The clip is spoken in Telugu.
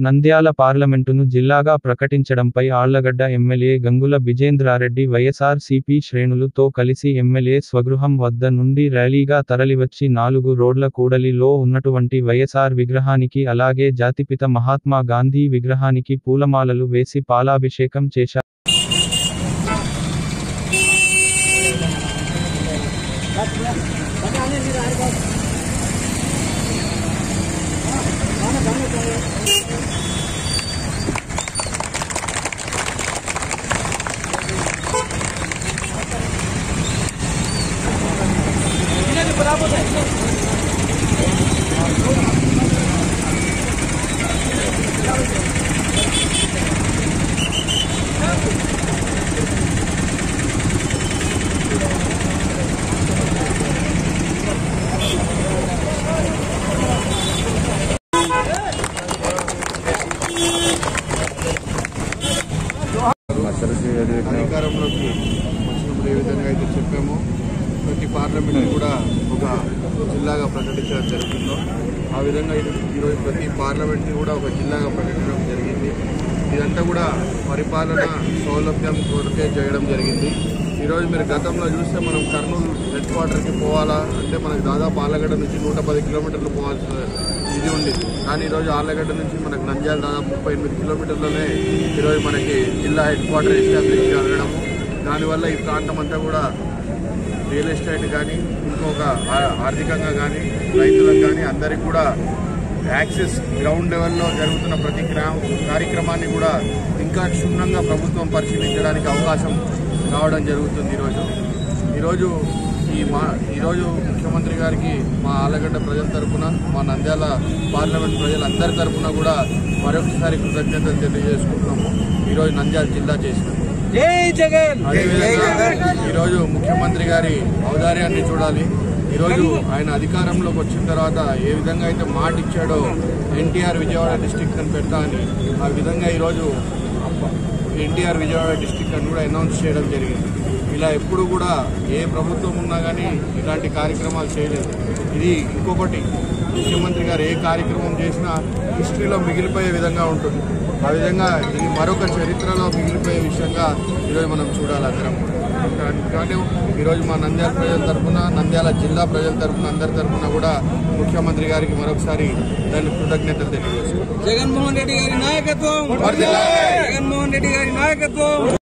నంద్యాల పార్లమెంటును జిల్లాగా ప్రకటించడంపై Allagadda MLA Gangula Vijendra Reddy YSR CP శ్రేణులుతో కలిసి ఎమ్మెల్యే స్వగృహం వద్ద నుండి ర్యాలీగా తరలివచ్చి నాలుగు రోడ్ల కూడలిలో ఉన్నటువంటి వైఎస్ఆర్ విగ్రహానికి అలాగే జాతిపిత మహాత్మా గాంధీ విగ్రహానికి పూలమాలలు వేసి పాలాభిషేకం చేశారు అధికారంలోకి వచ్చినప్పుడు ఏ విధంగా అయితే చెప్పామో ప్రతి పార్లమెంట్ కూడా ఒక జిల్లాగా ప్రకటించడం జరుగుతుందో ఆ విధంగా ఇది ఈరోజు ప్రతి పార్లమెంట్ని కూడా ఒక జిల్లాగా ప్రకటించడం జరిగింది ఇదంతా కూడా పరిపాలన సౌలభ్యం కొరకే చేయడం జరిగింది ఈరోజు మీరు గతంలో చూస్తే మనం కర్నూలు హెడ్ క్వార్టర్కి పోవాలా అంటే మనకు దాదాపు ఆలగడ్డ నుంచి నూట పది కిలోమీటర్లు పోవాల్సిన ఇది ఉండేది కానీ ఈరోజు ఆలగడ్డ నుంచి మనకు నంద్యాల దాదాపు ముప్పై ఎనిమిది కిలోమీటర్లోనే ఈరోజు మనకి జిల్లా హెడ్ క్వార్టర్ ఎస్టాబ్లిష్ జరగడము దానివల్ల ఈ ప్రాంతం అంతా కూడా రియల్ ఎస్టేట్ కానీ ఇంకొక ఆ- ఆర్థికంగా కానీ రైతులకు కానీ అందరికి కూడా యాక్సెస్ గ్రౌండ్ లెవెల్లో జరుగుతున్న ప్రతి గ్రా- కార్యక్రమాన్ని కూడా ఇంకా క్షుణ్ణంగా ప్రభుత్వం పరిశీలించడానికి అవకాశం రావడం జరుగుతుంది ఈరోజు ఈరోజు ఈ మా ఈరోజు ముఖ్యమంత్రి గారికి మా ఆలగడ్డ ప్రజల తరపున మా నంద్యాల పార్లమెంట్ ప్రజలందరి తరపున కూడా మరొకసారి కృతజ్ఞతలు తెలియజేసుకుంటున్నాము ఈరోజు నంద్యాల జిల్లా చేసినందుకు అదేవిధంగా ఈరోజు ముఖ్యమంత్రి గారి ఔదార్యాన్ని చూడాలి ఈరోజు ఆయన అధికారంలోకి వచ్చిన తర్వాత ఏ విధంగా అయితే మాట ఇచ్చాడో ఎన్టీఆర్ విజయవాడ డిస్టిక్ అని పెడతా అని ఆ విధంగా ఈరోజు ఎన్టీఆర్ విజయవాడ డిస్టిక్ అని కూడా అనౌన్స్ చేయడం జరిగింది ఇలా ఎప్పుడు కూడా ఏ ప్రభుత్వం ఉన్నా కానీ ఇలాంటి కార్యక్రమాలు చేయలేదు ఇది ఇంకొకటి ముఖ్యమంత్రి గారు ఏ కార్యక్రమం చేసినా హిస్టరీలో మిగిలిపోయే విధంగా ఉంటుంది ఆ విధంగా ఇది మరొక చరిత్రలో మిగిలిపోయే విషయంగా ఈరోజు మనం చూడాలి అందరం కా- కానీ ఈరోజు మా నంద్యాల ప్రజల తరఫున నంద్యాల జిల్లా ప్రజల తరఫున అందరి తరఫున కూడా ముఖ్యమంత్రి గారికి మరొకసారి దాని కృతజ్ఞతలు తెలియజేస్తున్నాం జగన్మోహన్ రెడ్డి గారి నాయకత్వం వర్ధిల్లాలి. జగన్మోహన్ రెడ్డి గారి నాయకత్వం